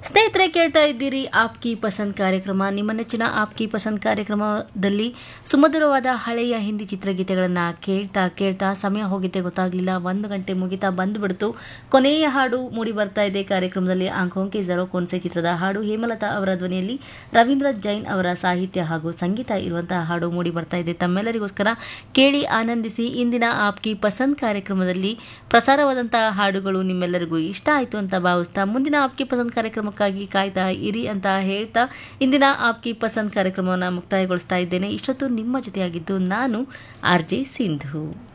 ಸ್ನೇಹಿತರೆ ಕೇಳ್ತಾ ಇದ್ದೀರಿ ಆಪ್ಕಿ ಪಸಂದ್ ಕಾರ್ಯಕ್ರಮ ನಿಮ್ಮ ನೆಚ್ಚಿನ ಆಪ್ಕಿ ಪಸಂದ್ ಕಾರ್ಯಕ್ರಮದಲ್ಲಿ ಸುಮಧುರವಾದ ಹಳೆಯ ಹಿಂದಿ ಚಿತ್ರಗೀತೆಗಳನ್ನು ಕೇಳ್ತಾ ಕೇಳ್ತಾ ಸಮಯ ಹೋಗಿದ್ದೆ ಗೊತ್ತಾಗಲಿಲ್ಲ ಒಂದು ಗಂಟೆ ಮುಗಿತಾ ಬಂದುಬಿಡ್ತು ಕೊನೆಯ ಹಾಡು ಮೂಡಿ ಬರ್ತಾ ಇದೆ ಕಾರ್ಯಕ್ರಮದಲ್ಲಿ ಆಂಕೋಂಕೆ ಜರೋ ಕೋನ್ಸೆ ಚಿತ್ರದ ಹಾಡು ಹೇಮಲತಾ ಅವರ ಧ್ವನಿಯಲ್ಲಿ ರವೀಂದ್ರ ಜೈನ್ ಅವರ ಸಾಹಿತ್ಯ ಹಾಗೂ ಸಂಗೀತ ಇರುವಂತಹ ಹಾಡು ಮೂಡಿ ಬರ್ತಾ ಇದೆ ತಮ್ಮೆಲ್ಲರಿಗೋಸ್ಕರ ಕೇಳಿ ಆನಂದಿಸಿ ಇಂದಿನ ಆಪ್ಕಿ ಪಸಂದ್ ಕಾರ್ಯಕ್ರಮದಲ್ಲಿ ಪ್ರಸಾರವಾದಂತಹ ಹಾಡುಗಳು ನಿಮ್ಮೆಲ್ಲರಿಗೂ ಇಷ್ಟ ಆಯಿತು ಅಂತ ಭಾವಿಸ್ತಾ ಮುಂದಿನ ಆಪ್ಕಿ ಪಸಂದ್ ಕಾರ್ಯಕ್ರಮಕ್ಕಾಗಿ ಕಾಯ್ತಾ ಇರಿ ಅಂತ ಹೇಳ್ತಾ ಇಂದಿನ ಆಪ್ಕಿ ಪಸಂದ್ ಕಾರ್ಯಕ್ರಮವನ್ನು ಮುಕ್ತಾಯಗೊಳಿಸ್ತಾ ಇದ್ದೇನೆ ಇಷ್ಟೊತ್ತು ನಿಮ್ಮ ಜೊತೆಯಾಗಿದ್ದು ನಾನು ಆರ್ ಜೆ ಸಿಂಧು